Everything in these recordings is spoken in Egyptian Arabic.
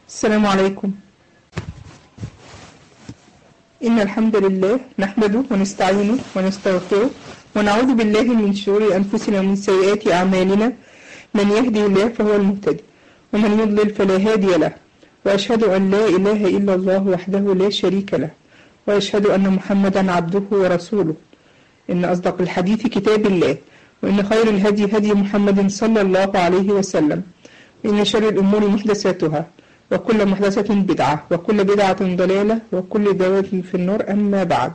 السلام عليكم إن الحمد لله نحمده ونستعينه ونستغفره ونعوذ بالله من شرور أنفسنا ومن سيئات أعمالنا من يهدي الله فهو المهتدي ومن يضلل فلا هادي له وأشهد أن لا إله إلا الله وحده لا شريك له وأشهد أن محمدا عبده ورسوله إن أصدق الحديث كتاب الله وإن خير الهدي هدي محمد صلى الله عليه وسلم وإن شر الأمور محدثاتها وكل محدثة بدعة وكل بدعة ضلالة وكل ضلالة في النار أما بعد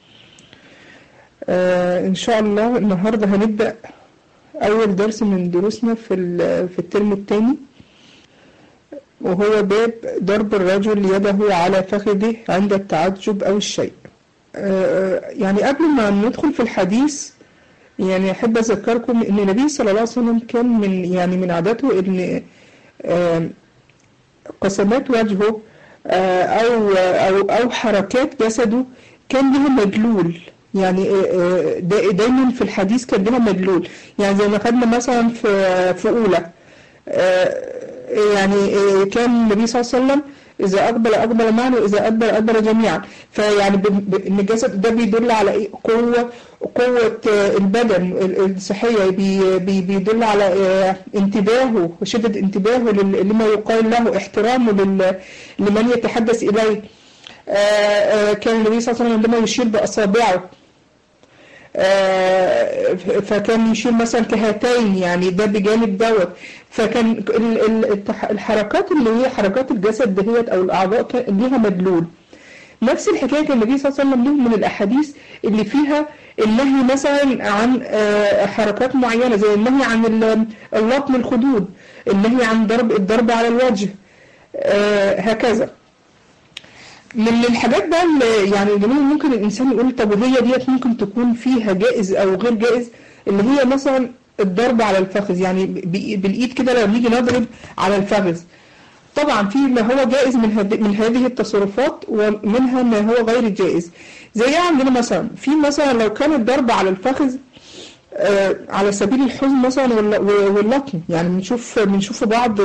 آه إن شاء الله النهاردة هنبدأ أول درس من دروسنا في في الترم الثاني وهو باب ضرب الرجل يده على فخذه عند التعجب أو الشيء آه يعني قبل ما ندخل في الحديث يعني أحب أذكركم إن النبي صلى الله عليه وسلم كان من يعني من عادته إن آه قسمات وجهه أو أو أو حركات جسده كان لها مدلول يعني دايما في الحديث كان لها مدلول يعني زي ما خدنا مثلا في في أولى يعني كان النبي صلى الله عليه وسلم إذا أقبل أقبل معنا وإذا أدبر أدبر جميعا فيعني إن الجسد ده بيدل على إيه قوة قوة البدن الصحية بي بي بيدل على انتباهه وشدة انتباهه لما يقال له احترامه لمن يتحدث إليه كان النبي صلى الله عليه وسلم عندما يشير بأصابعه فكان يشير مثلا كهاتين يعني ده بجانب دوت فكان الحركات اللي هي حركات الجسد دهيت او الاعضاء كان ليها مدلول نفس الحكايه كان النبي صلى الله عليه وسلم له من الاحاديث اللي فيها النهي مثلا عن حركات معينه زي النهي عن اللطم الخدود النهي عن ضرب الضرب على الوجه هكذا من الحاجات بقى اللي يعني اللي ممكن الانسان يقول طب وهي ديت ممكن تكون فيها جائز او غير جائز اللي هي مثلا الضرب على الفخذ يعني بالايد كده لما نيجي نضرب على الفخذ طبعا في ما هو جائز من هد... من هذه التصرفات ومنها ما هو غير جائز زي عندنا مثلا في مثلا لو كان الضرب على الفخذ آه على سبيل الحزن مثلا واللطم يعني بنشوف بنشوف في بعض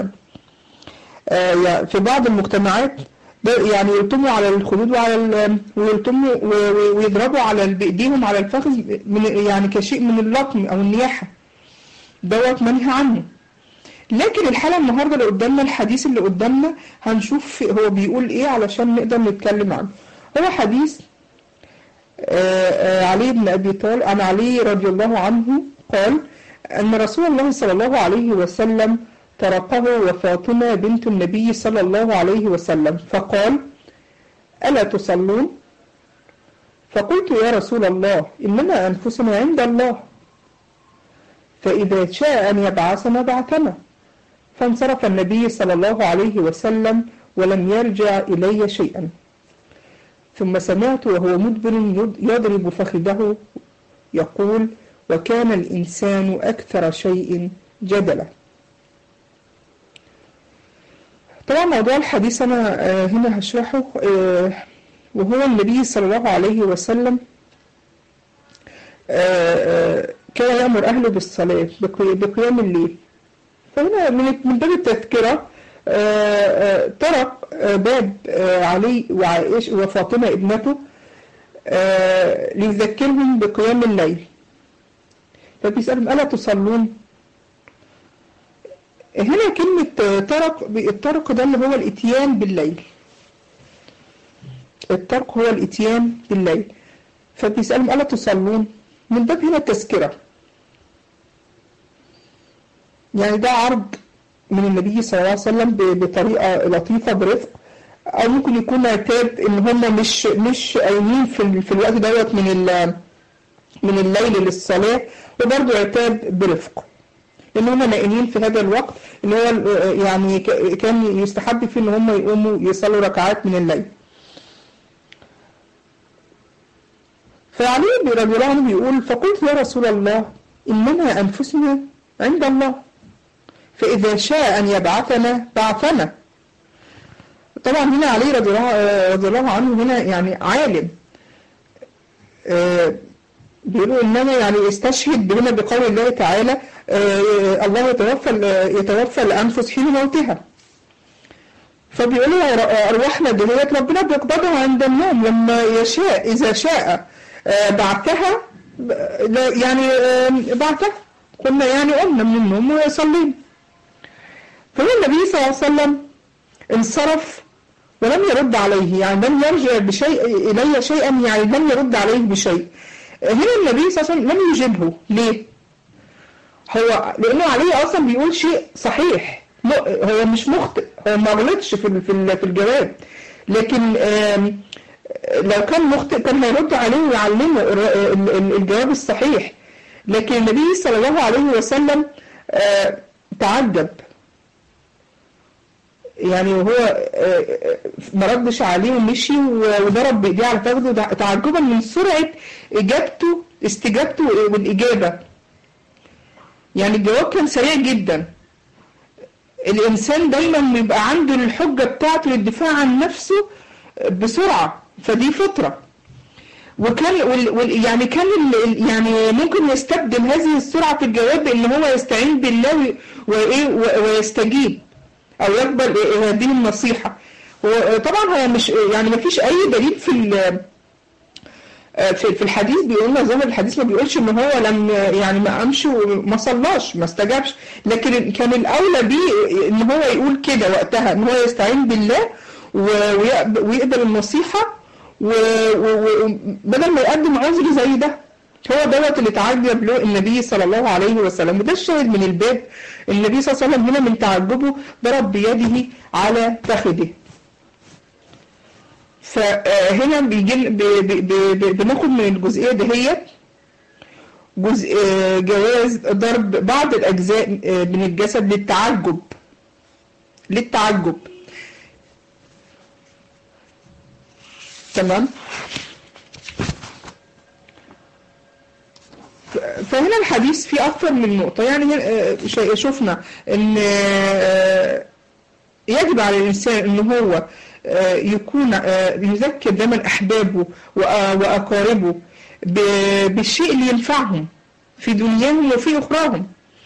آه في بعض المجتمعات يعني يلطموا على الخدود وعلى ويلطموا ويضربوا على بايديهم على الفخذ من يعني كشيء من اللطم او النياحه دوت منهي عنه لكن الحاله النهارده اللي قدامنا الحديث اللي قدامنا هنشوف هو بيقول ايه علشان نقدر نتكلم عنه هو حديث علي بن ابي طالب عن علي رضي الله عنه قال ان رسول الله صلى الله عليه وسلم تركه وفاطمة بنت النبي صلى الله عليه وسلم فقال ألا تصلون فقلت يا رسول الله إنما أنفسنا عند الله فإذا شاء أن يبعثنا بعثنا فانصرف النبي صلى الله عليه وسلم ولم يرجع إلي شيئا ثم سمعت وهو مدبر يضرب فخذه يقول وكان الإنسان أكثر شيء جدلا طبعا موضوع الحديث أنا هنا هشرحه وهو النبي صلى الله عليه وسلم كان يأمر أهله بالصلاة بقيام الليل فهنا من باب التذكرة طرق باب علي وعائشة وفاطمة ابنته ليذكرهم بقيام الليل فبيسألهم ألا تصلون هنا كلمة طرق الطرق ده اللي هو الاتيان بالليل الطرق هو الاتيان بالليل فبيسألهم ألا تصلون من باب هنا التذكرة يعني ده عرض من النبي صلى الله عليه وسلم بطريقة لطيفة برفق أو ممكن يكون عتاب إن هم مش مش قايمين في, في الوقت دوت من من الليل للصلاة وبرضه عتاب برفق ان هم نائمين في هذا الوقت اللي هو يعني كان يستحب فيه ان هم يقوموا يصلوا ركعات من الليل فعلي رضي الله عنه بيقول فقلت يا رسول الله انما انفسنا عند الله فاذا شاء ان يبعثنا بعثنا طبعا هنا علي رضي الله, رضي الله عنه هنا يعني عالم بيقولوا انما يعني استشهد هنا بقول الله تعالى الله يتوفى يتوفى الانفس حين موتها فبيقولوا أرواحنا دهيت ربنا بيقبضها عند النوم لما يشاء إذا شاء بعثها يعني بعثها قلنا يعني قمنا من النوم وصلينا فهو النبي صلى الله عليه وسلم انصرف ولم يرد عليه يعني لم يرجع بشيء إلي شيئا يعني لم يرد عليه بشيء هنا النبي صلى الله عليه وسلم لم يجبه ليه هو لأنه عليه أصلا بيقول شيء صحيح هو مش مخطئ هو ما غلطش في في الجواب لكن لو كان مخطئ كان هيرد عليه ويعلمه الجواب الصحيح لكن النبي صلى الله عليه وسلم تعجب يعني وهو ما ردش عليه ومشي وضرب بايديه على فخذه تعجبا من سرعه اجابته استجابته والاجابه يعني الجواب كان سريع جدا الانسان دايما بيبقى عنده الحجه بتاعته للدفاع عن نفسه بسرعه فدي فطره وكان وال يعني كان يعني ممكن يستبدل هذه السرعه في الجواب بان هو يستعين بالله وايه ويستجيب او يقبل هذه النصيحة وطبعا هو مش يعني ما فيش اي دليل في في الحديث بيقول لنا ظاهر الحديث ما بيقولش ان هو لم يعني ما قامش وما صلاش ما استجابش لكن كان الاولى بيه ان هو يقول كده وقتها ان هو يستعين بالله ويقبل النصيحة وبدل ما يقدم عذر زي ده هو دوت اللي تعجب له النبي صلى الله عليه وسلم وده الشاهد من الباب النبي صلى الله عليه وسلم هنا من تعجبه ضرب بيده على فخذه فهنا بيجي بناخد من الجزئيه دهيت جزء جواز ضرب بعض الاجزاء من الجسد للتعجب للتعجب تمام فهنا الحديث فيه أكثر من نقطة يعني شفنا أن يجب على الإنسان أن هو يكون يذكر دايما أحبابه وأقاربه بالشيء اللي ينفعهم في دنياهم وفي أخراهم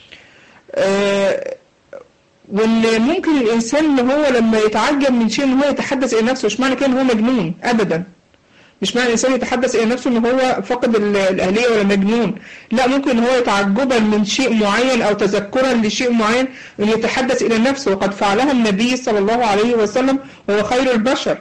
وان ممكن الانسان ان هو لما يتعجب من شيء ان هو يتحدث الى نفسه مش معنى كده ان هو مجنون ابدا مش معنى الإنسان يتحدث إلى نفسه إن هو فقد الأهلية ولا مجنون لا ممكن إن هو يتعجبا من شيء معين أو تذكرا لشيء معين أن يتحدث إلى نفسه وقد فعلها النبي صلى الله عليه وسلم وهو خير البشر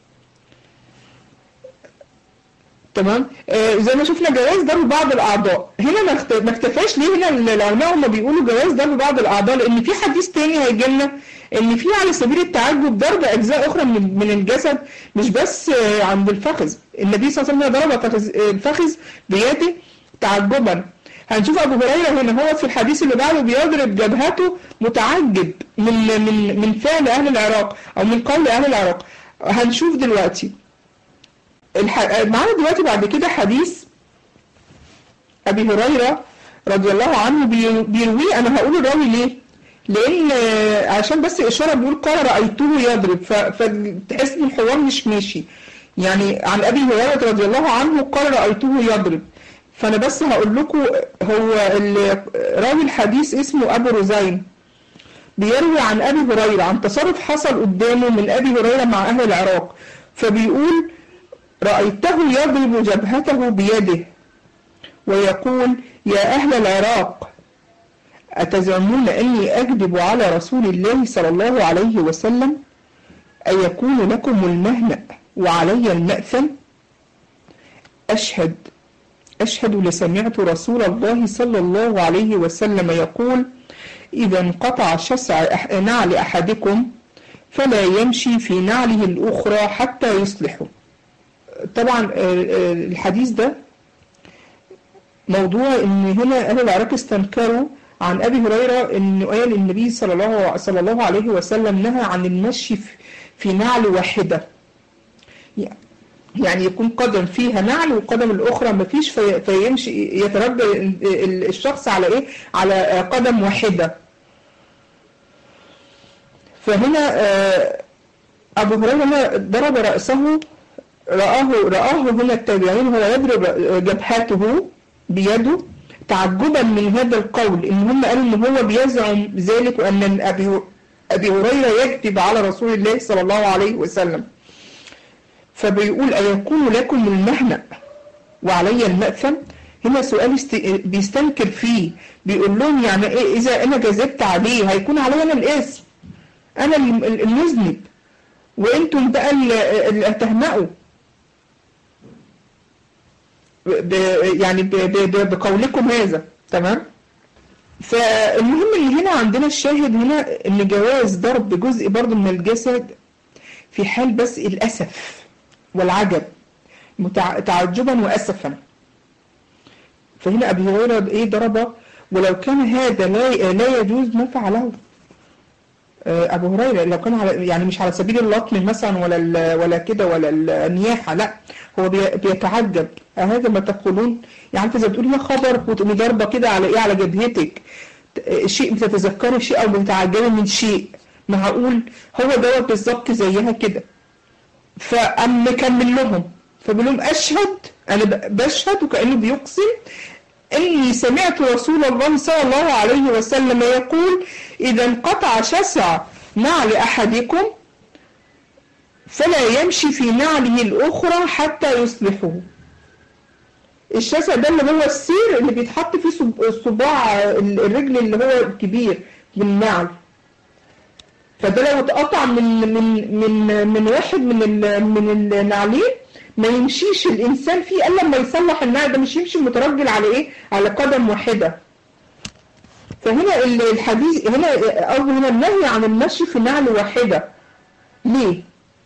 تمام آه زي ما شفنا جواز ضرب بعض الأعضاء هنا ما اكتفاش ليه هنا العلماء هم بيقولوا جواز ضرب بعض الأعضاء لأن في حديث تاني هيجي لنا ان في على سبيل التعجب ضرب اجزاء اخرى من من الجسد مش بس عند الفخذ النبي صلى الله عليه وسلم ضرب الفخذ بيده تعجبا هنشوف ابو هريره هنا هو في الحديث اللي بعده بيضرب جبهته متعجب من من من فعل اهل العراق او من قول اهل العراق هنشوف دلوقتي الح... معانا دلوقتي بعد كده حديث ابي هريره رضي الله عنه بيرويه انا هقول الراوي ليه لان عشان بس اشاره بيقول قال رايته يضرب فتحس ان الحوار مش ماشي يعني عن ابي هريره رضي الله عنه قال رايته يضرب فانا بس هقول لكم هو راوي الحديث اسمه ابو رزين بيروي عن ابي هريره عن تصرف حصل قدامه من ابي هريره مع اهل العراق فبيقول رايته يضرب جبهته بيده ويقول يا اهل العراق أتزعمون أني أكذب على رسول الله صلى الله عليه وسلم أيكون لكم المهنأ وعلي المأثم أشهد أشهد لسمعت رسول الله صلى الله عليه وسلم يقول إذا انقطع شسع نعل أحدكم فلا يمشي في نعله الأخرى حتى يصلحه طبعا الحديث ده موضوع ان هنا اهل العراق استنكروا عن ابي هريره انه قال النبي صلى الله صلى الله عليه وسلم نهى عن المشي في نعل واحده يعني يكون قدم فيها نعل والقدم الاخرى ما فيش في فيمشي يتربى الشخص على ايه على قدم واحده فهنا ابو هريره ضرب راسه رآه رآه هنا التابعين هو يضرب جبهته بيده تعجبا من هذا القول ان هم قالوا ان هو بيزعم ذلك وان ابي أبي هريرة يكذب على رسول الله صلى الله عليه وسلم فبيقول أيكون لكم المهنأ وعلي المأثم هنا سؤال است... بيستنكر فيه بيقول لهم يعني إيه إذا أنا كذبت عليه هيكون علي أنا الاسم أنا المذنب وأنتم بقى اللي هتهنئوا ب... يعني ب... ب... بقولكم هذا تمام فالمهم اللي هنا عندنا الشاهد هنا ان جواز ضرب جزء برضه من الجسد في حال بس الأسف والعجب متع... تعجبا وأسفا فهنا أبي هريرة إيه ضربه ولو كان هذا لا لا يجوز ما فعله أبو هريرة لو كان على يعني مش على سبيل اللطم مثلا ولا ولا كده ولا النياحة لا هو بيتعجب هذا ما تقولون يعني انت زي بتقول يا خبر وتقومي ضربة كده على ايه على جبهتك شيء بتتذكري شيء او بتتعجبي من شيء معقول هو دوت بالظبط زيها كده فقام مكمل لهم فبيقول لهم اشهد انا بشهد وكانه بيقسم اني سمعت رسول الله صلى الله عليه وسلم يقول اذا انقطع شسع نعل احدكم فلا يمشي في نعله الاخرى حتى يصلحه الشسع ده اللي هو السير اللي بيتحط فيه الصباع الرجل اللي هو الكبير من النعل فده لو اتقطع من من من من واحد من من النعلين ما يمشيش الانسان فيه الا لما يصلح النعل ده مش يمشي مترجل على ايه على قدم واحده فهنا الحديث هنا قصدي هنا النهي عن المشي في نعل واحده ليه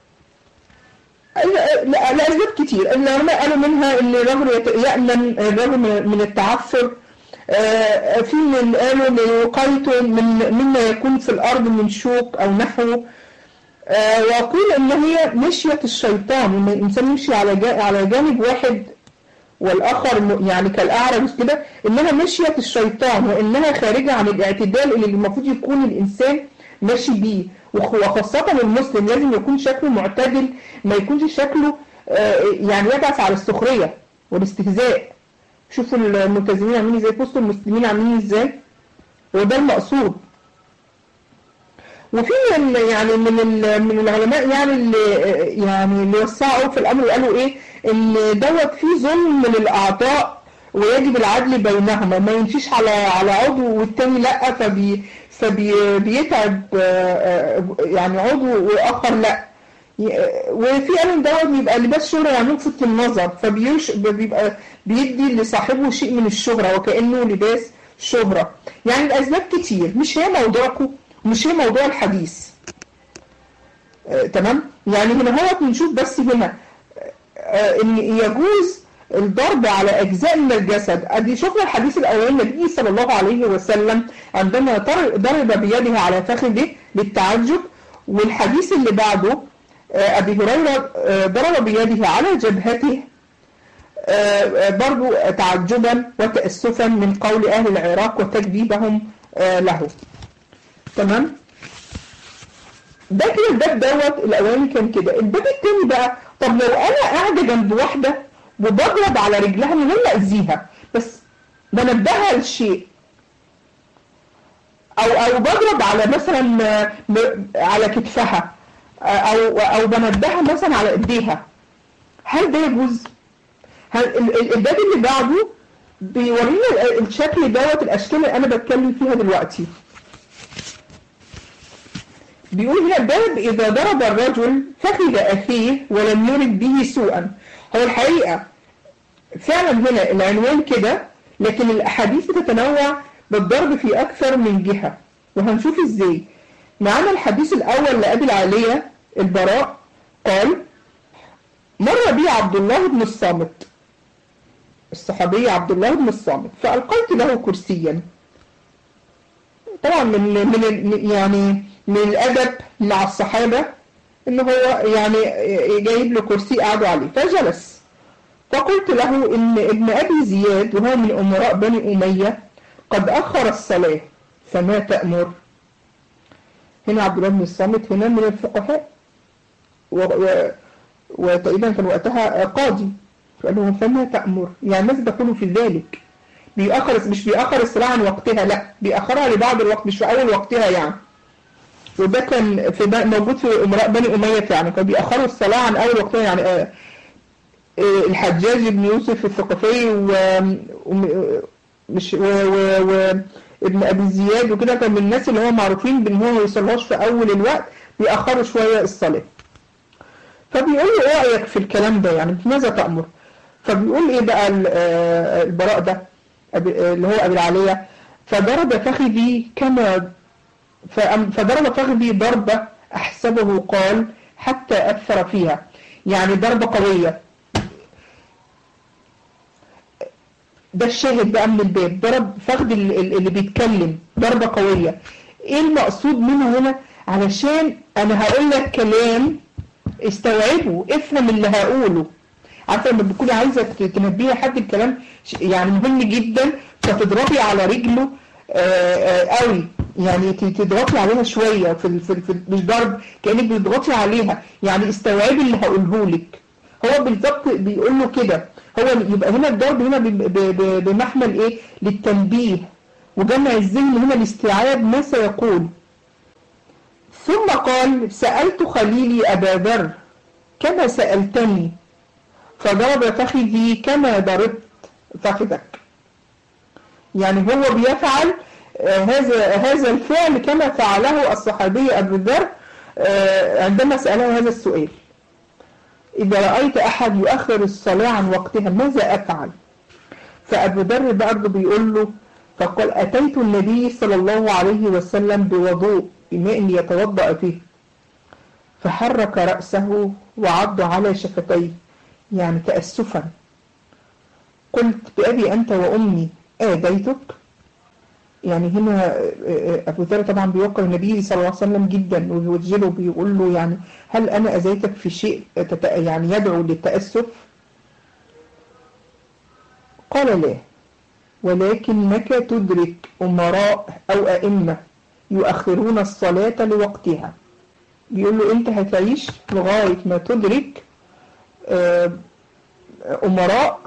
لأسباب كتير العلماء قالوا منها ان الرجل يأمن الرجل من التعثر في من قالوا لوقايته من مما يكون في الأرض من شوك أو نحوه وأقول إن هي مشية الشيطان إن الإنسان يمشي على على جانب واحد والآخر يعني كالأعرج كده إنها مشية الشيطان وإنها خارجة عن الاعتدال اللي المفروض يكون الإنسان ماشي بيه وخاصة المسلم لازم يكون شكله معتدل ما يكونش شكله يعني يبعث على السخرية والاستهزاء شوفوا الملتزمين عاملين ازاي بصوا المسلمين عاملين ازاي وده المقصود وفي من يعني من من العلماء يعني اللي يعني اللي وسعوا في الامر وقالوا ايه ان دوت فيه ظلم للاعضاء ويجب العدل بينهما ما يمشيش على على عضو والتاني لا فبي فبيتعب يعني عضو واخر لا وفي قالوا دوت بيبقى لباس شهرة يعني ملفت النظر فبيش بيبقى بيدي لصاحبه شيء من الشهرة وكأنه لباس شهرة يعني الأسباب كتير مش هي موضوعكم ومش هي موضوع الحديث آه تمام يعني هنا هو بنشوف بس هنا آه ان يجوز الضرب على أجزاء من الجسد أدي شفنا الحديث الأولاني النبي صلى الله عليه وسلم عندما ضرب بيده على فخذه للتعجب والحديث اللي بعده أبي هريرة ضرب بيده على جبهته برضو تعجبا وتأسفا من قول أهل العراق وتكذيبهم له تمام ده كده الباب دوت الأولاني كان كده الباب التاني بقى طب لو أنا قاعدة جنب واحدة وبضرب على رجلها من غير ما أذيها بس بنبهها لشيء أو أو بضرب على مثلا على كتفها او او بنبهها مثلا على ايديها هل ده يجوز الباب اللي بعده بيورينا الشكل دوت الاشكال اللي انا بتكلم فيها دلوقتي بيقول هنا باب اذا ضرب الرجل فخذ اخيه ولم يرد به سوءا هو الحقيقه فعلا هنا العنوان كده لكن الاحاديث بتتنوع بالضرب في اكثر من جهه وهنشوف ازاي معانا الحديث الأول لأبي العالية البراء قال مر بي عبد الله بن الصامت الصحابي عبد الله بن الصامت فألقيت له كرسيا طبعا من من يعني من الأدب مع الصحابة إن هو يعني جايب له كرسي قعدوا عليه فجلس فقلت له إن ابن أبي زياد وهو من أمراء بني أمية قد أخر الصلاة فما تأمر هنا عبد الله بن الصامت هنا من الفقهاء وتقريبا كان وقتها قاضي فقال لهم فما تأمر يعني ماذا تقول في ذلك بيأخر مش بيأخر الصلاة عن وقتها لا بيأخرها لبعض الوقت مش في أول وقتها يعني وده كان في ب- موجود في امراء بني اميه فعلا كانوا بيأخروا الصلاه عن اول وقتها يعني آه، آه، الحجاج بن يوسف الثقفي و وم- مش و و و ابن ابي زياد وكده كان من الناس اللي هم معروفين بان هو ما يصلوش في اول الوقت بيأخروا شويه الصلاه فبيقول له ايه رايك في الكلام ده يعني ماذا تأمر فبيقول ايه بقى ال- آه، البراء ده أبي- آه، اللي هو ابي العاليه فضرب فخذي كما فأم- فضرب فخذي ضربة أحسبه قال حتى أثر فيها يعني ضربة قوية ده الشاهد بقى من الباب ضرب فخذ ال- ال- اللي بيتكلم ضربة قوية ايه المقصود منه هنا علشان انا هقول لك كلام استوعبه افهم اللي هقوله عارفه لما بتكوني عايزه ت- تنبهي حد الكلام ش- يعني مهم جدا فتضربي على رجله آه، آه، قوي يعني ت- تضغطي عليها شويه في ال- في ال- في ال- مش ضرب كانك بتضغطي عليها يعني استوعبي اللي هقوله لك هو بالظبط بيقول له كده هو يبقى هنا الضرب هنا ب- ب- ب- بمحمل ايه للتنبيه وجمع الذهن هنا لاستيعاب ما سيقول ثم قال سألت خليلي أبا ذر كما سألتني فضرب فخذي كما ضربت فخذك يعني هو بيفعل آه، هذا هذا الفعل كما فعله الصحابي أبو ذر آه، عندما سأله هذا السؤال إذا رأيت أحد يؤخر الصلاة عن وقتها ماذا أفعل فأبو ذر برضه بيقول له فقال أتيت النبي صلى الله عليه وسلم بوضوء بماء يتوضأ فيه فحرك رأسه وعض على شفتيه يعني تأسفا قلت بأبي أنت وأمي آذيتك يعني هنا آه، آه، أبو ذر طبعا بيوقر النبي صلى الله عليه وسلم جدا وبيوجهه وبيقول له يعني هل أنا أذيتك في شيء تت- يعني يدعو للتأسف قال لا ولكنك تدرك أمراء أو أئمة يؤخرون الصلاة لوقتها بيقول له أنت هتعيش لغاية ما تدرك آه، أمراء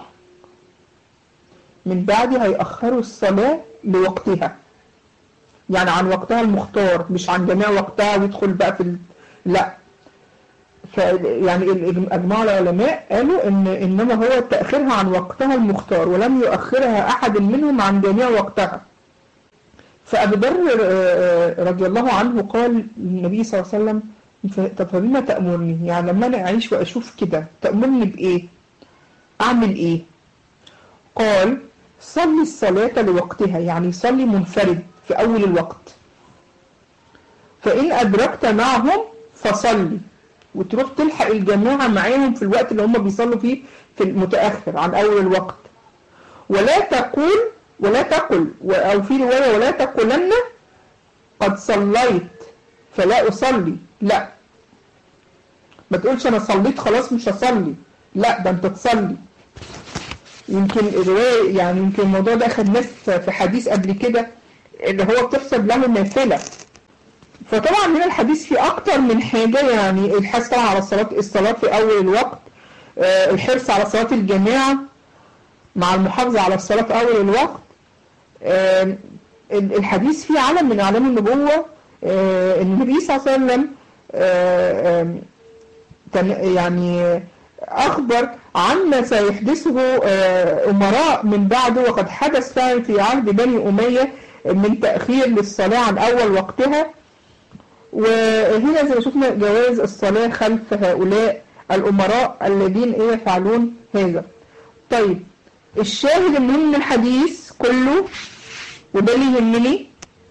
من بعد هيأخروا الصلاة لوقتها يعني عن وقتها المختار مش عن جميع وقتها ويدخل بقى في ال... لا ف يعني ال- اجماع العلماء قالوا ان انما هو تاخيرها عن وقتها المختار ولم يؤخرها احد منهم عن جميع وقتها فابو ذر آه، رضي الله عنه قال للنبي صلى الله عليه وسلم ف- طب فبما تامرني يعني لما انا اعيش واشوف كده تامرني بايه اعمل ايه قال صلي الصلاه لوقتها يعني صلي منفرد في اول الوقت فإن أدركت معهم فصلي وتروح تلحق الجماعة معاهم في الوقت اللي هم بيصلوا فيه في المتأخر عن أول الوقت ولا تقول ولا تقل و- أو في رواية ولا تقولن قد صليت فلا أصلي لا ما تقولش أنا صليت خلاص مش هصلي لا ده أنت تصلي يمكن الرواية يعني يمكن الموضوع ده أخد ناس في حديث قبل كده اللي هو بتحسب له نافلة فطبعا هنا الحديث فيه أكتر من حاجة يعني الحث طبعا على الصلاة الصلاة في أول الوقت آه، الحرص على صلاة الجماعة مع المحافظة على الصلاة في أول الوقت آه، ال- الحديث فيه علم من أعلام النبوة آه، النبي صلى الله عليه وسلم آه، آم، تن- يعني أخبر عما سيحدثه آه، أمراء من بعده وقد حدث فعلا في عهد بني أمية من تأخير للصلاة عن أول وقتها وهنا زي ما شفنا جواز الصلاة خلف هؤلاء الأمراء الذين إيه يفعلون هذا طيب الشاهد المهم من الحديث كله وده اللي يهمني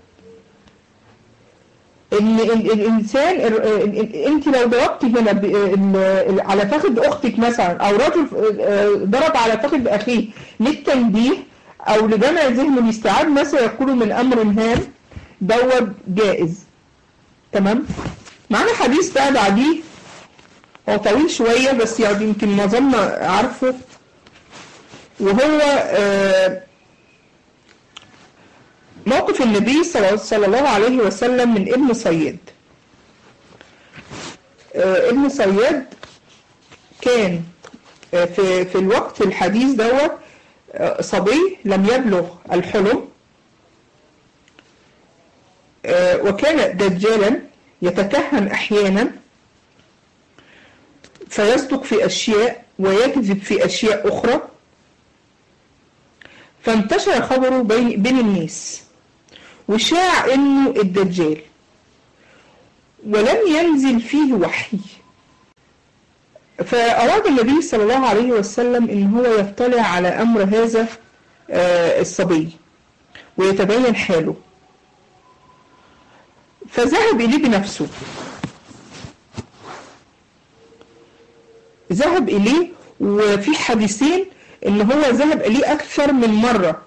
ان ال- الانسان ال- ال- ال- انت لو ضربتي هنا ب- ال- ال- على فخذ اختك مثلا او رجل آه، ضرب على فخذ اخيه للتنبيه او لجمع ذهنه لاستيعاب ما سيقول من امر هام دوت جائز تمام معانا حديث بقى بعديه هو طويل شوية بس يعني يمكن معظمنا عارفه وهو آه، موقف النبي صلى صلى الله عليه وسلم من ابن صياد آه، ابن صياد كان آه، في في الوقت الحديث دوت آه، صبي لم يبلغ الحلم آه، وكان دجالا يتكهن أحيانا فيصدق في أشياء ويكذب في أشياء أخرى فانتشر خبره بين, بين الناس وشاع انه الدجال ولم ينزل فيه وحي فأراد النبي صلى الله عليه وسلم ان هو يطلع على أمر هذا الصبي ويتبين حاله فذهب إليه بنفسه ذهب إليه وفي حديثين ان هو ذهب إليه أكثر من مرة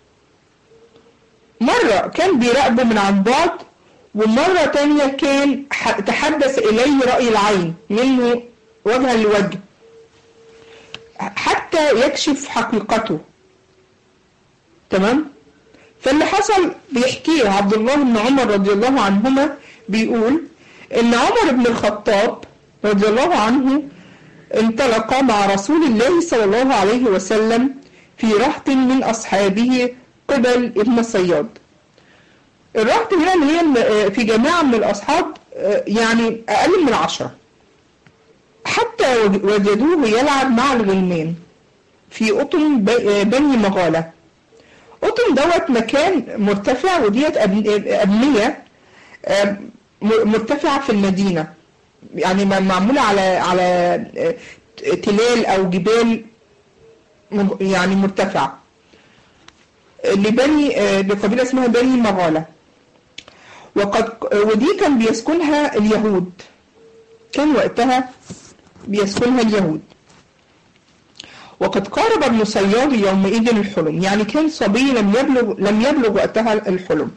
مرة كان بيراقبه من عن بعد ومرة تانية كان تحدث إليه رأي العين منه وجها لوجه حتى يكشف حقيقته تمام فاللي حصل بيحكيه عبد الله بن عمر رضي الله عنهما بيقول ان عمر بن الخطاب رضي الله عنه انطلق مع رسول الله صلى الله عليه وسلم في رهط من أصحابه قبل ابن الصياد الرهط هنا اللي هي في جماعة من الأصحاب يعني أقل من عشرة حتى وجدوه يلعب مع الغلمان في قطن بني مغالة قطن دوت مكان مرتفع وديت أبنية مرتفعة في المدينة يعني معمولة على على تلال أو جبال يعني مرتفعة لبني لقبيلة اسمها بني مغالة وقد ودي كان بيسكنها اليهود كان وقتها بيسكنها اليهود وقد قارب ابن صياد يومئذ الحلم يعني كان صبي لم يبلغ لم يبلغ وقتها الحلم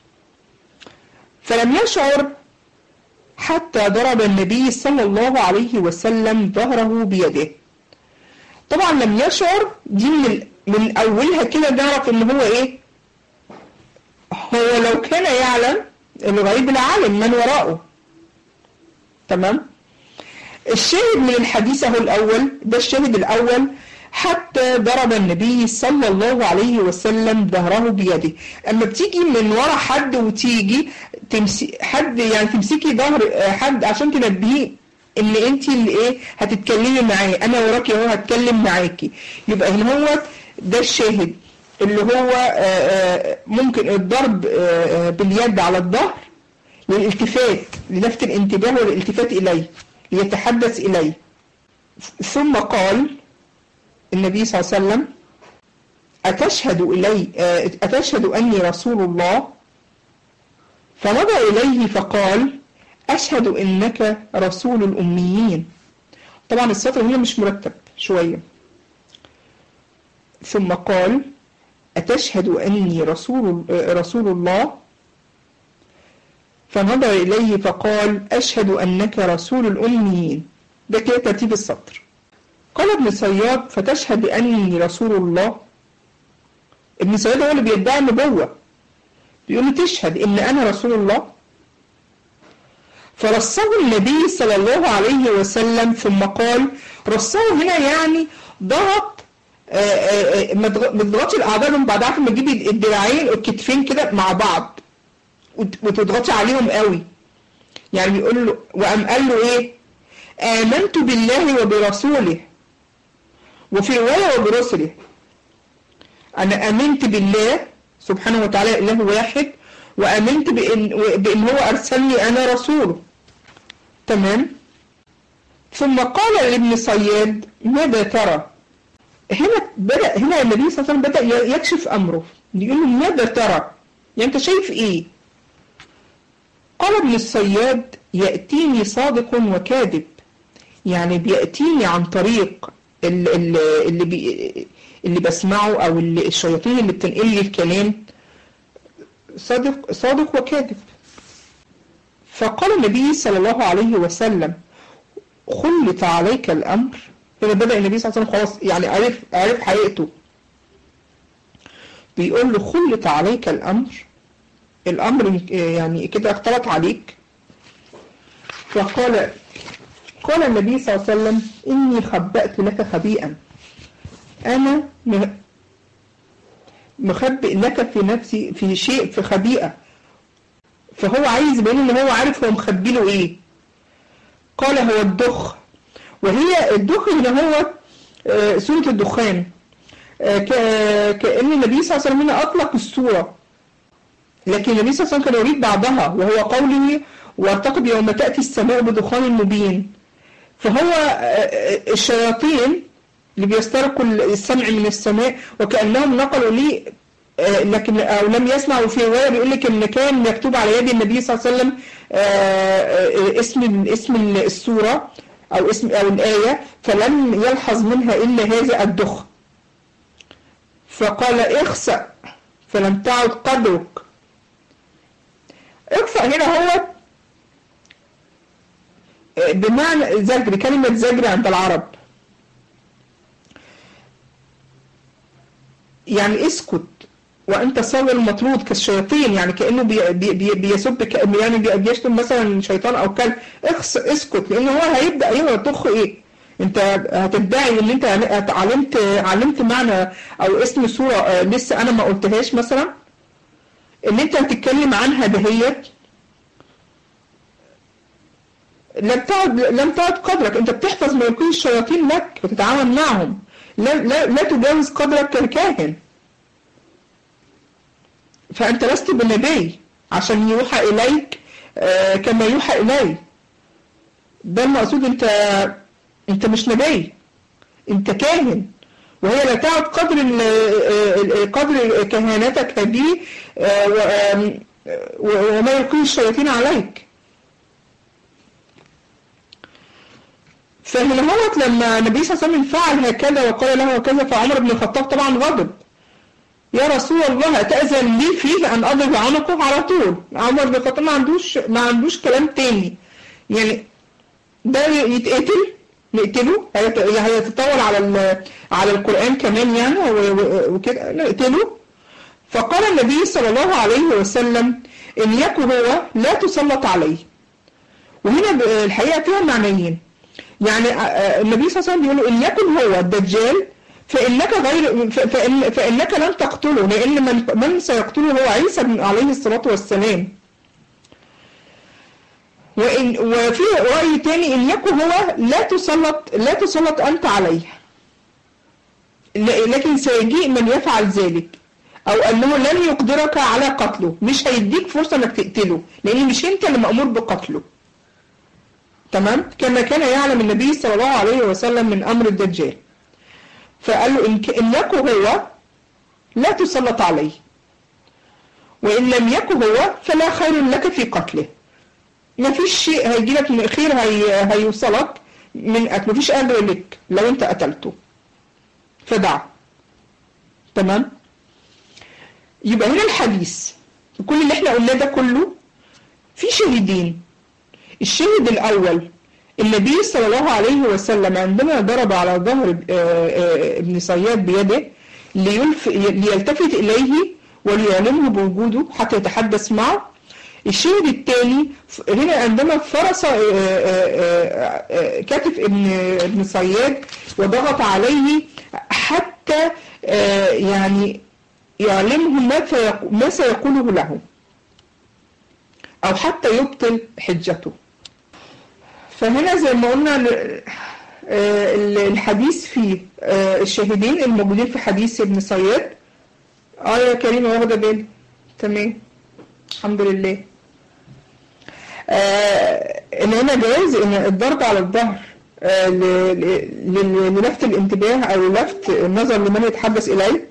فلم يشعر حتى ضرب النبي صلى الله عليه وسلم ظهره بيده طبعا لم يشعر دي من, من اولها كده نعرف ان هو ايه هو لو كان يعلم الغيب العالم من وراءه تمام الشاهد من الحديث اهو الاول ده الشاهد الاول حتى ضرب النبي صلى الله عليه وسلم ظهره بيده اما بتيجي من ورا حد وتيجي تمسي حد يعني تمسكي ظهر حد عشان تنبهيه ان انت اللي ايه هتتكلمي معاه انا وراكي اهو هتكلم معاكي يبقى هنا هو ده الشاهد اللي هو ممكن الضرب باليد على الظهر للالتفات للفت الانتباه والالتفات اليه ليتحدث اليه ثم قال النبي صلى الله عليه وسلم أتشهد إلي أتشهد أني رسول الله فمضى إليه فقال أشهد إنك رسول الأميين طبعا السطر هنا مش مرتب شوية ثم قال أتشهد أني رسول رسول الله فنظر إليه فقال أشهد أنك رسول الأميين ده كده ترتيب السطر قال ابن صياد فتشهد أني رسول الله ابن صياد هو اللي بيدعي النبوة بيقول له تشهد إن أنا رسول الله فرصه النبي صلى الله عليه وسلم ثم قال رصه هنا يعني ضغط ما تضغطش الاعضاء من بعضها عارفه لما تجيبي الدراعين والكتفين كده مع بعض وتضغطي عليهم قوي يعني بيقول له وقام قال له ايه آمنت بالله وبرسوله وفي رواية وبرسله أنا آمنت بالله سبحانه وتعالى إله واحد وآمنت بإن, بإن هو أرسلني أنا رسوله تمام ثم قال لابن صياد ماذا ترى هنا بدأ هنا النبي صلى الله عليه وسلم بدأ يكشف أمره يقول له ماذا ترى يعني أنت شايف إيه قال ابن الصياد يأتيني صادق وكاذب يعني بيأتيني عن طريق اللي, اللي, بي اللي بسمعه أو اللي الشياطين اللي بتنقل لي الكلام صادق, صادق وكاذب فقال النبي صلى الله عليه وسلم خلط عليك الأمر هنا بدأ النبي صلى الله عليه وسلم خلاص يعني عرف, عرف حقيقته بيقول له خلط عليك الأمر الأمر يعني كده اختلط عليك فقال قال النبي صلى الله عليه وسلم إني خبأت لك خبيئا أنا مخبئ لك في نفسي في شيء في خبيئة فهو عايز يبين ان هو عارف هو مخبي له ايه قال هو الدخ وهي الدخ هنا هو آه، سورة الدخان آه، ك- كأن النبي صلى الله عليه وسلم هنا أطلق السورة لكن النبي صلى الله عليه وسلم كان يريد بعضها وهو قوله وارتقب يوم تأتي السماء بدخان مبين فهو آه، الشياطين اللي بيسترقوا السمع من السماء وكأنهم نقلوا لي آه، لكن أو لم يسمعوا في رواية بيقول لك إن كان مكتوب على يد النبي صلى الله عليه وسلم آه، آه، اسم اسم السورة أو اسم أو الآية فلم يلحظ منها إلا هذا الدخ فقال اخسأ فلم تعد قدرك اخسأ هنا هو آه، بمعنى زجر كلمة زجر عند العرب يعني اسكت وانت صاغ المطرود كالشياطين يعني كانه بي بي بي بيسب ك- يعني بي- بيشتم مثلا شيطان او كلب اخس اسكت لان هو هيبدا يطخ ايه انت هتدعي ان انت علمت علمت معنى او اسم سوره آه، لسه انا ما قلتهاش مثلا ان انت هتتكلم عنها دهيت لم تعد لم تعد قدرك انت بتحفظ ما يلقيه الشياطين لك وتتعامل معهم لا لا لا تجاوز قدرك كالكاهن فأنت لست بنبي عشان يوحى إليك آه، كما يوحى إلي ده المقصود أنت أنت مش نبي أنت كاهن وهي لا تعد قدر ال- ال- ال- قدر كهانتك هذه آه، و- آم، و- وما يلقيه الشياطين عليك فهنا هوت لما النبي صلى الله عليه وسلم فعل هكذا وقال له هكذا فعمر بن الخطاب طبعا غضب يا رسول الله أتأذن لي فيه أن أضرب عنقه على طول عمر بن الخطاب ما عندوش ما عندوش كلام تاني يعني ده يتقتل نقتله هيت- هيتطاول على ال- على القرآن كمان يعني و- و- وكده نقتله فقال النبي صلى الله عليه وسلم إن يكن هو لا تسلط عليه وهنا ب- الحقيقة فيها معنيين يعني آه، آه، النبي صلى الله عليه وسلم بيقول إن يكن هو الدجال فإنك غير ف- فإن فإنك لن تقتله لأن من من سيقتله هو عيسى بن عليه الصلاة والسلام وإن وفي رأي تاني إن يكن هو لا تسلط لا تسلط أنت عليه ل- لكن سيجيء من يفعل ذلك أو أنه لن يقدرك على قتله مش هيديك فرصة إنك تقتله لأن مش أنت اللي مأمور بقتله تمام كما كان يعلم النبي صلى الله عليه وسلم من أمر الدجال فقال له إن ك- إن يكن هو لا تسلط عليه وإن لم يكن هو فلا خير لك في قتله ما فيش شيء هيجي لك من خير هي هيوصلك من قتله مفيش أجر لك لو أنت قتلته فدع تمام يبقى هنا الحديث كل اللي احنا قلناه ده كله في شهيدين الشاهد الأول النبي صلى الله عليه وسلم عندما ضرب على ظهر آه، آه، ابن صياد بيده ليلف ليلتفت إليه وليعلمه بوجوده حتى يتحدث معه الشاهد الثاني هنا عندما فرس آه، آه، آه، كتف ابن ابن صياد وضغط عليه حتى آه، يعني يعلمه ما فيق- ما سيقوله له أو حتى يبطل حجته فهنا زي ما قلنا ال- آه، ال- الحديث فيه آه، الشاهدين الموجودين في حديث ابن صياد اه يا كريمة واخدة بالي تمام الحمد لله آه، ان هنا جواز ان الضرب على الظهر آه، ل- ل- ل- للفت الانتباه او لفت النظر لمن يتحدث اليه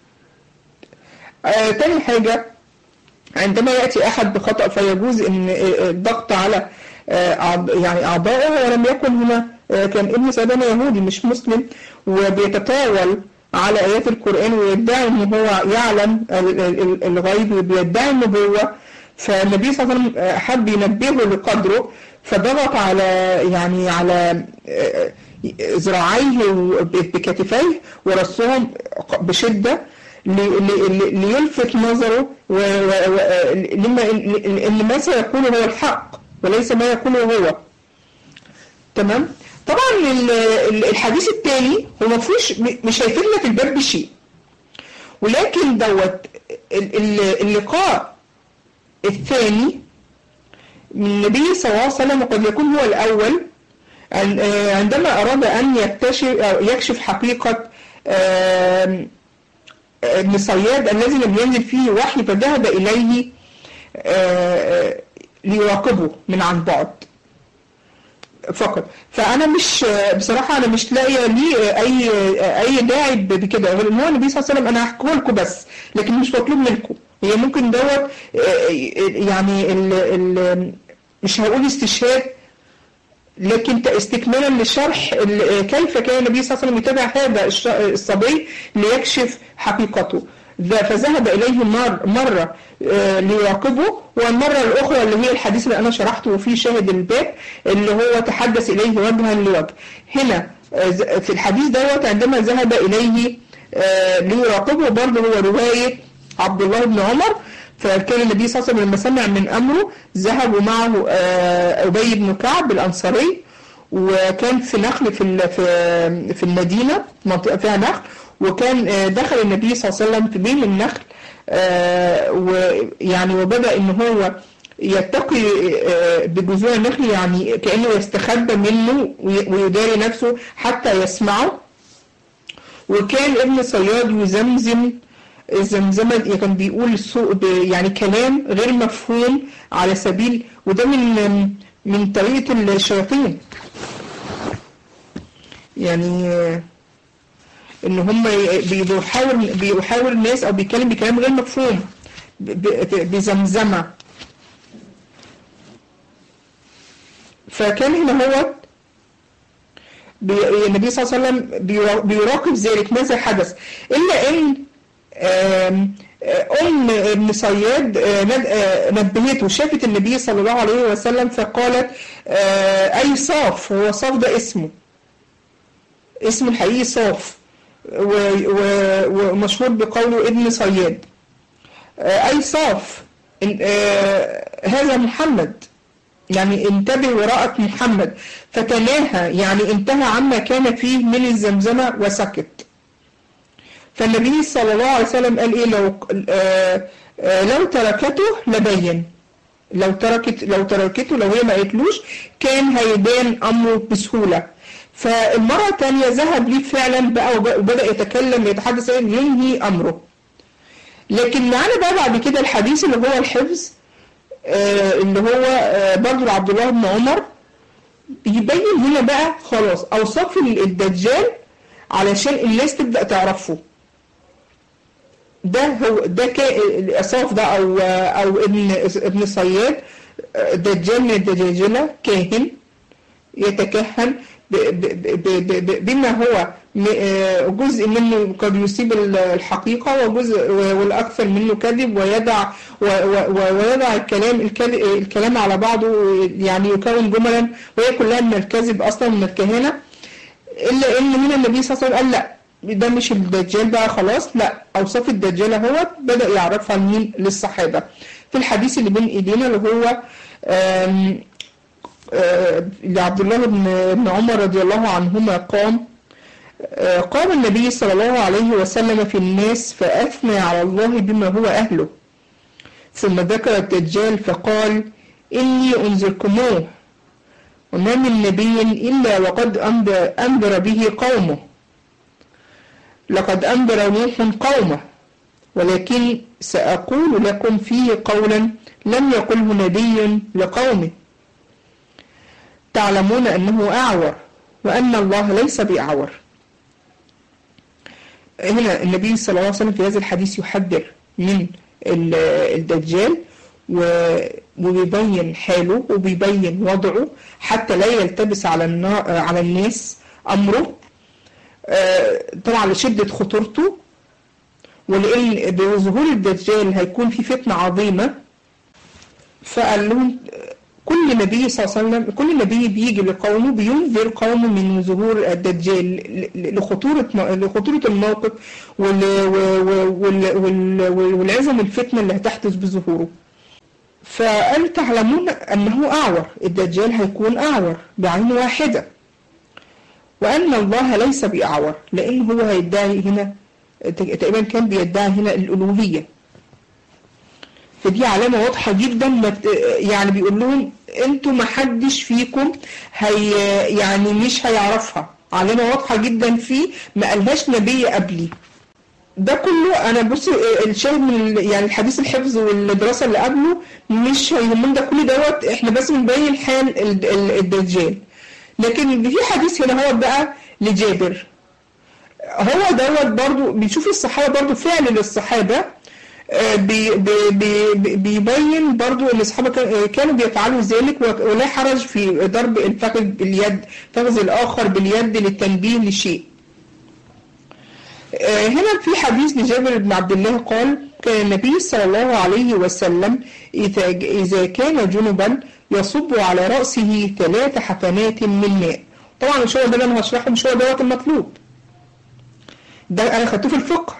آه، تاني حاجة عندما يأتي أحد بخطأ فيجوز أن الضغط على آه، أعض- يعني أعضائه ولم يكن هنا آه، كان ابن سيدنا يهودي مش مسلم وبيتطاول على آيات القرآن ويدعي أن هو يعلم ال- ال- الغيب وبيدعي النبوة فالنبي صلى الله عليه وسلم آه، حب ينبهه لقدره فضغط على يعني على آه، ذراعيه بكتفيه ورصهم بشدة ل- ل- ل- ليلفت نظره و- و- و- لما ان ما سيقوله هو الحق وليس ما يقوله هو تمام طبعا ال- ال- الحديث الثاني هو ما فيهوش م- مش هيفيدنا في الباب بشيء ولكن دوت ال- ال- اللقاء الثاني من النبي صلى الله عليه وسلم وقد يكون هو الأول عندما أراد أن يكتشف أو يكشف حقيقة ابن صياد الذي لم ينزل فيه وحي فذهب إليه ليراقبه من عن بعد فقط فانا مش بصراحه انا مش لاقيه ليه اي اي داعي بكده غير ان هو النبي صلى الله عليه وسلم انا هحكيه لكم بس لكن مش مطلوب منكم هي ممكن دوت يعني ال ال مش هقول استشهاد لكن استكمالا للشرح كيف كان النبي صلى الله عليه وسلم يتابع هذا الصبي ليكشف حقيقته فذهب إليه مر مرة ليراقبه والمرة الأخرى اللي هي الحديث اللي أنا شرحته وفيه شاهد الباب اللي هو تحدث إليه وجها لوجه هنا في الحديث دوت عندما ذهب إليه ليراقبه برضه هو رواية عبد الله بن عمر فكان النبي صلى الله عليه وسلم لما سمع من أمره ذهبوا معه أبي بن كعب الأنصاري وكان في نخل في في المدينة منطقة فيها نخل وكان دخل النبي صلى الله عليه وسلم في بين النخل ويعني وبدأ ان هو يتقي بجذوع النخل يعني كأنه يستخبى منه ويداري نفسه حتى يسمعه وكان ابن صياد يزمزم زمزمة كان بيقول يعني كلام غير مفهوم على سبيل وده من من طريقة الشياطين يعني ان هم بيحاول بيحاول الناس او بيتكلم بكلام غير مفهوم بزمزمه فكان هنا هو النبي صلى الله عليه وسلم بيراقب ذلك ماذا حدث الا ان ام ابن صياد نبهته شافت النبي صلى الله عليه وسلم فقالت اي صاف هو صاف ده اسمه اسمه الحقيقي صاف ومشهور بقوله ابن صياد أي صاف هذا محمد يعني انتبه ورأت محمد فتناهى يعني انتهى عما كان فيه من الزمزمة وسكت فالنبي صلى الله عليه وسلم قال ايه لو لو تركته لبين لو تركت لو تركته لو هي ما قالتلوش كان هيبان امره بسهوله فالمرة الثانية ذهب ليه فعلا بقى وبدأ يتكلم يتحدث ينهي أمره لكن معانا بقى بعد كده الحديث اللي هو الحفظ آه اللي هو آه برضه عبد الله بن عمر يبين هنا بقى خلاص أوصاف الدجال علشان الناس تبدأ تعرفه ده هو ده الأصاف ده أو أو ابن ابن صياد دجال من الدجاجلة كاهن يتكهن بما هو جزء منه قد يصيب الحقيقة وجزء والأكثر منه كذب ويدع ويضع الكلام الكلام على بعضه يعني يكون جملا وهي كلها من الكذب أصلا من الكهنة إلا إن هنا النبي صلى الله عليه وسلم قال لا ده مش الدجال بقى خلاص لا أوصاف الدجال هو بدأ يعرفها مين للصحابة في الحديث اللي بين إيدينا اللي هو لعبد الله بن عمر رضي الله عنهما قام قام النبي صلى الله عليه وسلم في الناس فأثنى على الله بما هو أهله ثم ذكر الدجال فقال إني أنذركموه وما من نبي إلا وقد أنذر به قومه لقد أنذر نوح قومه ولكن سأقول لكم فيه قولا لم يقله نبي لقومه تعلمون أنه أعور وأن الله ليس بأعور هنا النبي صلى الله عليه وسلم في هذا الحديث يحذر من الدجال وبيبين حاله وبيبين وضعه حتى لا يلتبس على على الناس أمره طبعا لشدة خطورته ولأن بظهور الدجال هيكون في فتنة عظيمة فقال لهم كل نبي صلى الله عليه وسلم كل نبي بيجي لقومه بينذر قومه من ظهور الدجال لخطورة لخطورة الموقف والعظم الفتنة اللي هتحدث بظهوره فقال تعلمون أنه أعور الدجال هيكون أعور بعين واحدة وأن الله ليس بأعور لأن هو هيدعي هنا تقريبا كان بيدعي هنا الألوهية فدي علامة واضحة جدا ما ت- يعني بيقول لهم انتوا ما حدش فيكم هي يعني مش هيعرفها علامة واضحة جدا فيه ما قالهاش نبي قبلي ده كله انا بص الشاهد من ال- يعني الحديث الحفظ والدراسة اللي قبله مش هيهمنا ده كل دوت احنا بس بنبين حال ال- ال- الدجال لكن في حديث هنا هو بقى لجابر هو دوت برضو بيشوف الصحابة برضو فعل للصحابة آه، بي بي بي بي- بيبين برضو ان الصحابة كان- كانوا بيفعلوا ذلك و- ولا حرج في ضرب الفخذ باليد فخذ الآخر باليد للتنبيه لشيء آه، هنا في حديث لجابر بن عبد الله قال كان النبي صلى الله عليه وسلم إذا إذا كان جنبا يصب على رأسه ثلاث حفنات من ماء طبعا مش هو ده اللي انا هشرحه مش هو دوت المطلوب ده انا خدته في الفقه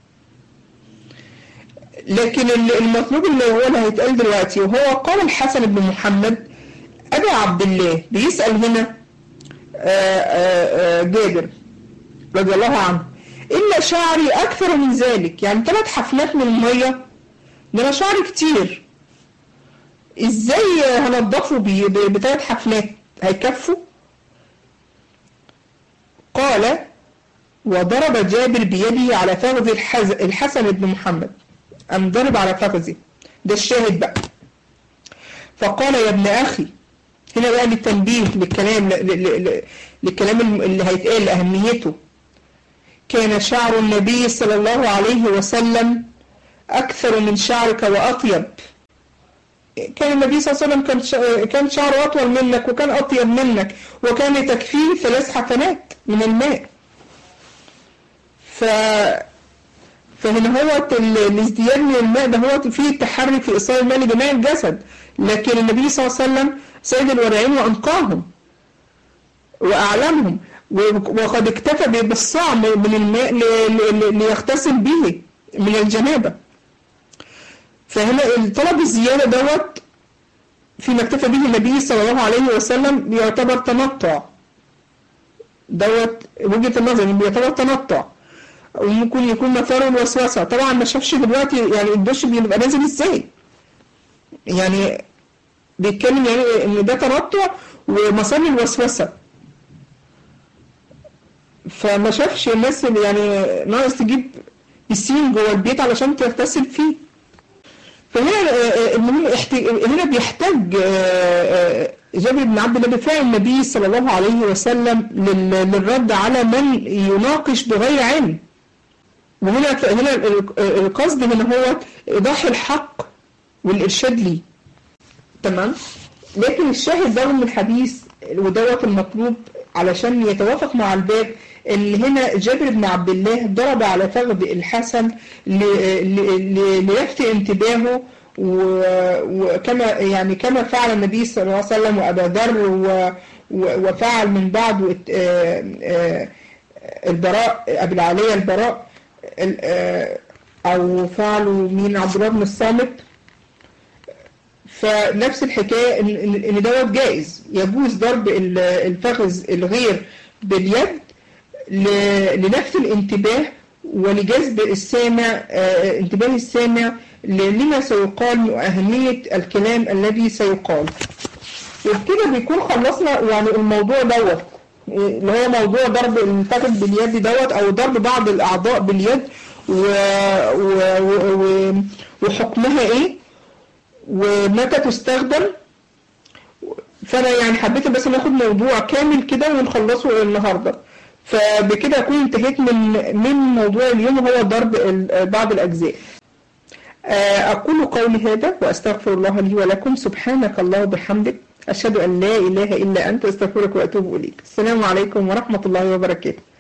لكن ال- المطلوب اللي هو اللي هيتقال دلوقتي وهو قال الحسن بن محمد أبا عبد الله بيسأل هنا آه، آه، آه، جابر رضي الله عنه إن شعري أكثر من ذلك يعني ثلاث حفنات من المية ده أنا شعري كتير إزاي هنضفه بي- ب- بثلاث حفنات هيكفوا قال وضرب جابر بيده على فخذ الحز... الحسن بن محمد أم ضرب على فخذه ده الشاهد بقى فقال يا ابن أخي هنا بقى للتنبيه للكلام ل... ل... ل... للكلام الم- اللي هيتقال لأهميته كان شعر النبي صلى الله عليه وسلم أكثر من شعرك وأطيب كان النبي صلى الله عليه وسلم كان ش- كان شعره أطول منك وكان أطيب منك وكان تكفيه ثلاث حفنات من الماء ف فهنا هو ال- الازدياد من الماء ده هو فيه التحري في إيصال الماء لجميع الجسد لكن النبي صلى الله عليه وسلم سيد الورعين وأنقاهم وأعلمهم و- وقد اكتفى ب- بالصاع من الماء ل- ل- ليغتسل به من الجنابة فهنا الطلب الزيادة دوت فيما اكتفى به النبي صلى الله عليه وسلم يعتبر تنطع دوت وجهة النظر انه بيعتبر تنطع وممكن يكون مثاره الوسوسة طبعا ما شافش دلوقتي يعني الدش بيبقى نازل ازاي يعني بيتكلم يعني ان ده تنطع ومسار الوسوسة فما شافش الناس اللي يعني ناقص تجيب بسين جوه البيت علشان تغتسل فيه فهنا آه، آه، المهم احت- هنا بيحتاج آه، آه، جابر بن عبد الله بفعل النبي صلى الله عليه وسلم لل- للرد على من يناقش بغير علم وهنا هنا ال- القصد هنا هو ايضاح الحق والارشاد ليه تمام لكن الشاهد ده من الحديث ودوت المطلوب علشان يتوافق مع الباب ان هنا جابر بن عبد الله ضرب على فخذ الحسن ل- ل- ل- ليلفت انتباهه و- وكما يعني كما فعل النبي صلى الله عليه وسلم وابا ذر و- و- وفعل من بعده الت- آه، آه، البراء ابي العاليه البراء ال- آه، او فعلوا مين عبد الله بن الصامت فنفس الحكاية إن- إن إن دوت جائز يجوز ضرب ال- الفخذ الغير باليد ل- للفت الانتباه ولجذب السامع آه، انتباه السامع ل- لما سيقال وأهمية الكلام الذي سيقال وبكده بيكون خلصنا يعني الموضوع دوت اللي هو موضوع ضرب الفخذ باليد دوت او ضرب بعض الاعضاء باليد و... و... و... وحكمها ايه ومتى تستخدم فانا يعني حبيت بس ناخد موضوع كامل كده ونخلصه النهارده فبكده اكون انتهيت من من موضوع اليوم وهو ضرب ال- بعض الاجزاء آه، اقول قولي هذا واستغفر الله لي ولكم سبحانك الله وبحمدك اشهد ان لا اله الا انت استغفرك واتوب اليك السلام عليكم ورحمه الله وبركاته